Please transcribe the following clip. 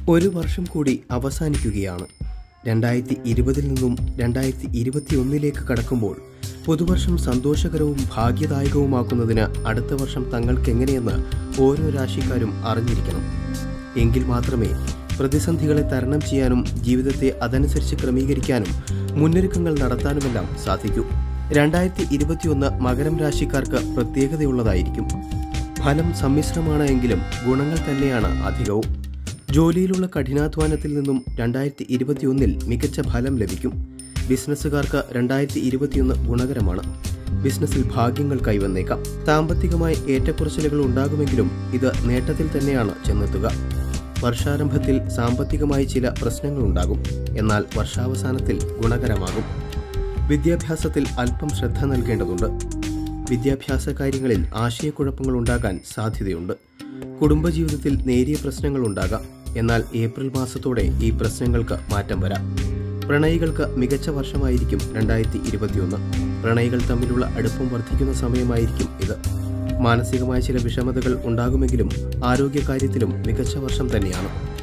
ഒരു വർഷം കൂടി അവസാനിക്കുകയാണ് രണ്ടായിരത്തി ഇരുപതിൽ നിന്നും രണ്ടായിരത്തി ഇരുപത്തിയൊന്നിലേക്ക് കടക്കുമ്പോൾ പുതുവർഷം സന്തോഷകരവും ഭാഗ്യദായകവുമാക്കുന്നതിന് അടുത്ത വർഷം തങ്ങൾക്കെങ്ങനെയെന്ന് ഓരോ രാശിക്കാരും അറിഞ്ഞിരിക്കണം എങ്കിൽ മാത്രമേ പ്രതിസന്ധികളെ തരണം ചെയ്യാനും ജീവിതത്തെ അതനുസരിച്ച് ക്രമീകരിക്കാനും മുന്നൊരുക്കങ്ങൾ നടത്താനുമെല്ലാം സാധിക്കൂ രണ്ടായിരത്തി ഇരുപത്തിയൊന്ന് മകരം രാശിക്കാർക്ക് പ്രത്യേകതയുള്ളതായിരിക്കും ഫലം സമ്മിശ്രമാണ് എങ്കിലും ഗുണങ്ങൾ തന്നെയാണ് അധികവും ജോലിയിലുള്ള കഠിനാധ്വാനത്തിൽ നിന്നും രണ്ടായിരത്തി ഇരുപത്തിയൊന്നിൽ മികച്ച ഫലം ലഭിക്കും ബിസിനസ്സുകാർക്ക് രണ്ടായിരത്തി ഇരുപത്തിയൊന്ന് ഗുണകരമാണ് ബിസിനസ്സിൽ ഭാഗ്യങ്ങൾ കൈവന്നേക്കാം സാമ്പത്തികമായി ഏറ്റക്കുറച്ചിലുകൾ ഉണ്ടാകുമെങ്കിലും ഇത് നേട്ടത്തിൽ തന്നെയാണ് ചെന്നെത്തുക വർഷാരംഭത്തിൽ സാമ്പത്തികമായി ചില പ്രശ്നങ്ങളുണ്ടാകും എന്നാൽ വർഷാവസാനത്തിൽ ഗുണകരമാകും വിദ്യാഭ്യാസത്തിൽ അല്പം ശ്രദ്ധ നൽകേണ്ടതുണ്ട് വിദ്യാഭ്യാസ കാര്യങ്ങളിൽ ആശയക്കുഴപ്പങ്ങൾ ഉണ്ടാകാൻ സാധ്യതയുണ്ട് കുടുംബജീവിതത്തിൽ നേരിയ പ്രശ്നങ്ങൾ ഉണ്ടാകാം എന്നാൽ ഏപ്രിൽ മാസത്തോടെ ഈ പ്രശ്നങ്ങൾക്ക് മാറ്റം വരാം പ്രണയികൾക്ക് മികച്ച വർഷമായിരിക്കും രണ്ടായിരത്തി ഇരുപത്തിയൊന്ന് പ്രണയികൾ തമ്മിലുള്ള അടുപ്പം വർദ്ധിക്കുന്ന സമയമായിരിക്കും ഇത് മാനസികമായ ചില വിഷമതകൾ ഉണ്ടാകുമെങ്കിലും ആരോഗ്യകാര്യത്തിലും മികച്ച വർഷം തന്നെയാണ്